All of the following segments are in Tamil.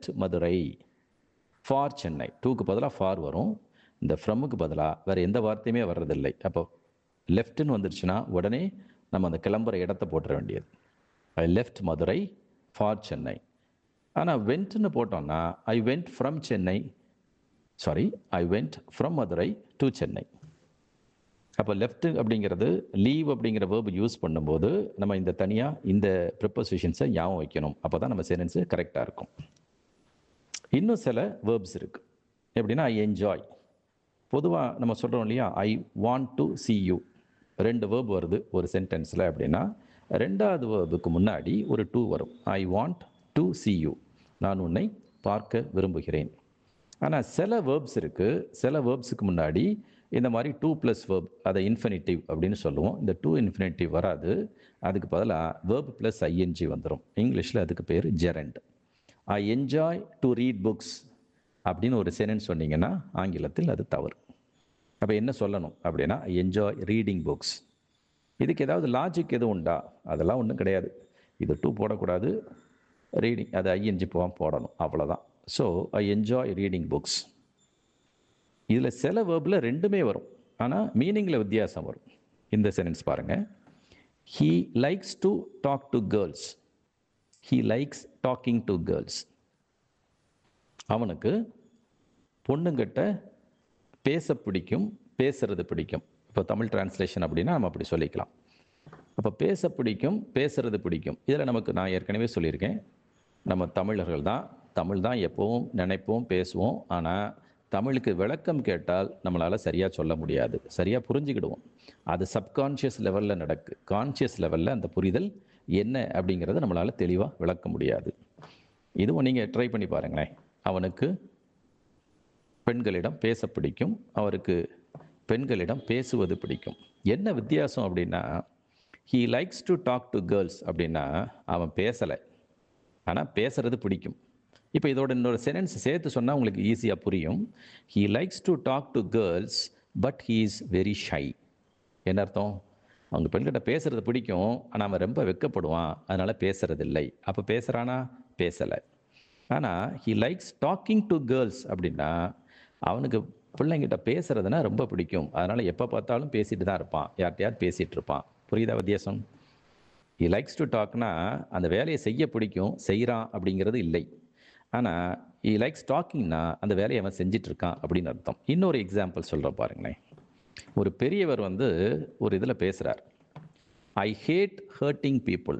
லெஃப்ட் மதுரை ஃபார் சென்னை டூக்கு பதிலாக ஃபார் வரும் இந்த ஃப்ரம்முக்கு பதிலாக வேறு எந்த வார்த்தையுமே வர்றதில்லை அப்போ லெஃப்ட்னு வந்துருச்சுன்னா உடனே நம்ம அந்த கிளம்புற இடத்த போட்டுற வேண்டியது I left Madurai for Chennai ஆனால் வென்ட்னு போட்டோம்னா I went from Chennai sorry I went from Madurai to Chennai அப்போ லெஃப்ட் அப்படிங்கிறது லீவ் அப்படிங்கிற வேர்பு யூஸ் பண்ணும்போது நம்ம இந்த தனியாக இந்த ப்ரிப்போசிஷன்ஸை ஞாபகம் வைக்கணும் அப்போ தான் நம்ம சென்டென்ஸு கரெக்டாக இருக்கும் இன்னும் சில வேர்ப்ஸ் இருக்குது எப்படின்னா ஐ என்ஜாய் பொதுவாக நம்ம சொல்கிறோம் இல்லையா I want to see you ரெண்டு வேர்ப் வருது ஒரு சென்டென்ஸில் அப்படின்னா ரெண்டாவது வேர்புக்கு முன்னாடி ஒரு டூ வரும் I want to see you நான் உன்னை பார்க்க விரும்புகிறேன் ஆனால் சில வேர்ப்ஸ் இருக்குது சில வேர்ப்ஸுக்கு முன்னாடி இந்த மாதிரி டூ ப்ளஸ் வேர்ப் அதை இன்ஃபினிட்டிவ் அப்படின்னு சொல்லுவோம் இந்த டூ இன்ஃபினிட்டிவ் வராது அதுக்கு பதிலாக வேர்ப் ப்ளஸ் ஐஎன்ஜி வந்துடும் இங்கிலீஷில் அதுக்கு பேர் gerund I enjoy to read books அப்படின்னு ஒரு சென்டென்ஸ் சொன்னீங்கன்னா ஆங்கிலத்தில் அது தவறு அப்போ என்ன சொல்லணும் அப்படின்னா ஐ என்ஜாய் ரீடிங் புக்ஸ் இதுக்கு ஏதாவது லாஜிக் எதுவும் உண்டா அதெல்லாம் ஒன்றும் கிடையாது இது டூ போடக்கூடாது ரீடிங் அது ஐஎன்ஜி போவான் போடணும் அவ்வளோதான் so I enjoy reading books இதில் சில வேர்பில் ரெண்டுமே வரும் ஆனால் மீனிங்கில் வித்தியாசம் வரும் இந்த சென்டென்ஸ் பாருங்கள் he likes to talk to girls he likes talking to girls அவனுக்கு பொண்ணுங்கிட்ட பேச பிடிக்கும் பேசுறது பிடிக்கும் இப்போ தமிழ் டிரான்ஸ்லேஷன் அப்படின்னா நம்ம அப்படி சொல்லிக்கலாம் அப்போ பேச பிடிக்கும் பேசுறது பிடிக்கும் இதில் நமக்கு நான் ஏற்கனவே சொல்லியிருக்கேன் நம்ம தமிழர்கள் தான் தமிழ் தான் எப்பவும் நினைப்போம் பேசுவோம் ஆனால் தமிழுக்கு விளக்கம் கேட்டால் நம்மளால் சரியாக சொல்ல முடியாது சரியாக புரிஞ்சுக்கிடுவோம் அது சப்கான்ஷியஸ் லெவலில் நடக்கு கான்ஷியஸ் லெவலில் அந்த புரிதல் என்ன அப்படிங்கிறத நம்மளால் தெளிவாக விளக்க முடியாது இதுவும் நீங்கள் ட்ரை பண்ணி பாருங்களேன் அவனுக்கு பெண்களிடம் பேச பிடிக்கும் அவருக்கு பெண்களிடம் பேசுவது பிடிக்கும் என்ன வித்தியாசம் அப்படின்னா he likes to talk to girls அப்படின்னா அவன் பேசலை ஆனால் பேசுறது பிடிக்கும் இப்போ இதோட இன்னொரு சென்டென்ஸ் சேர்த்து சொன்னால் உங்களுக்கு ஈஸியாக புரியும் he likes to talk to girls but he is very shy என்ன அர்த்தம் அவங்க பெண்கிட்ட பேசுறது பிடிக்கும் ஆனால் அவன் ரொம்ப வெக்கப்படுவான் அதனால் பேசுறதில்லை அப்போ பேசுகிறானா பேசலை ஆனால் he likes talking to girls அப்படின்னா அவனுக்கு பிள்ளைங்கிட்ட பேசுறதுனா ரொம்ப பிடிக்கும் அதனால் எப்போ பார்த்தாலும் பேசிட்டு தான் இருப்பான் யார்கிட்டயாவது பேசிகிட்டு இருப்பான் புரியுதா வித்தியாசம் ஹி லைக்ஸ் டு டாக்னா அந்த வேலையை செய்ய பிடிக்கும் செய்கிறான் அப்படிங்கிறது இல்லை ஆனால் ஹி லைக்ஸ் டாக்கிங்னா அந்த வேலையை அவன் செஞ்சிட்டு இருக்கான் அப்படின்னு அர்த்தம் இன்னொரு எக்ஸாம்பிள் சொல்கிறேன் பாருங்களேன் ஒரு பெரியவர் வந்து ஒரு இதில் பேசுகிறார் ஐ ஹேட் ஹர்ட்டிங் பீப்புள்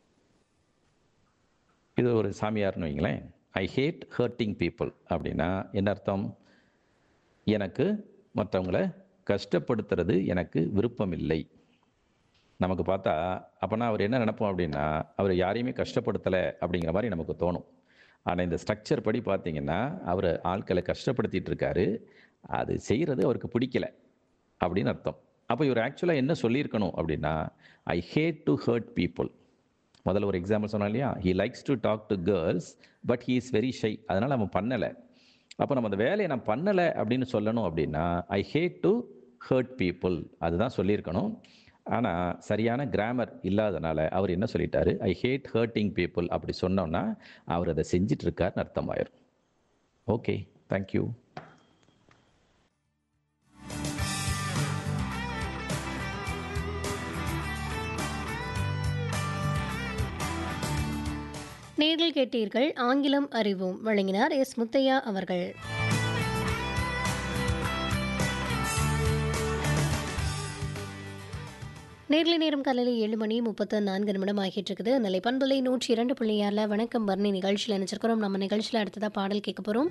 இது ஒரு சாமியார்னு வைங்களேன் ஐ ஹேட் ஹர்ட்டிங் பீப்புள் அப்படின்னா என்ன அர்த்தம் எனக்கு மற்றவங்கள கஷ்டப்படுத்துறது எனக்கு விருப்பம் இல்லை நமக்கு பார்த்தா அப்போனா அவர் என்ன நினைப்போம் அப்படின்னா அவர் யாரையுமே கஷ்டப்படுத்தலை அப்படிங்கிற மாதிரி நமக்கு தோணும் ஆனால் இந்த ஸ்ட்ரக்சர் படி பார்த்தீங்கன்னா அவர் ஆட்களை கஷ்டப்படுத்திட்டு இருக்காரு அது செய்கிறது அவருக்கு பிடிக்கல அப்படின்னு அர்த்தம் அப்போ இவர் ஆக்சுவலாக என்ன சொல்லியிருக்கணும் அப்படின்னா I hate to hurt people முதல்ல ஒரு எக்ஸாம்பிள் சொன்னோம் இல்லையா he likes to talk to girls but he is very shy அதனால் அவன் பண்ணலை அப்போ நம்ம அந்த வேலையை நான் பண்ணலை அப்படின்னு சொல்லணும் அப்படின்னா I hate to hurt people அதுதான் சொல்லியிருக்கணும் ஆனால் சரியான கிராமர் இல்லாதனால அவர் என்ன சொல்லிட்டாரு ஐ ஹேட் ஹர்ட்டிங் பீப்புள் அப்படி சொன்னோன்னா அவர் அதை செஞ்சிட்டு இருக்காருன்னு அர்த்தமாயிரும் ஓகே தேங்க்யூ நேரில் கேட்டீர்கள் ஆங்கிலம் அறிவோம் வழங்கினார் எஸ் முத்தையா அவர்கள் நேர்லை நேரம் காலையில் ஏழு மணி முப்பத்து நான்கு நிமிடம் ஆகிட்டு இருக்குது நிலை பண்பலை நூற்றி இரண்டு புள்ளியாரில் வணக்கம் பர்ணி நிகழ்ச்சியில் நினச்சிருக்கிறோம் நம்ம நிகழ்ச்சியில் அடுத்ததாக பாடல் கேட்க போகிறோம்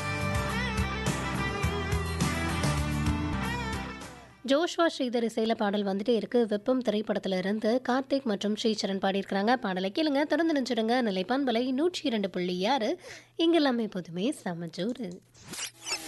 ஜோஷ்வா ஸ்ரீதர் இசையில் பாடல் வந்துட்டே இருக்கு வெப்பம் திரைப்படத்துல இருந்து கார்த்திக் மற்றும் ஸ்ரீசரண் பாடியிருக்கிறாங்க பாடலை கேளுங்க திறந்து நினைச்சிடுங்க நிலைப்பான்பலை நூற்றி இரண்டு புள்ளி ஆறு இங்கெல்லாமே பொதுமே சமஜூரு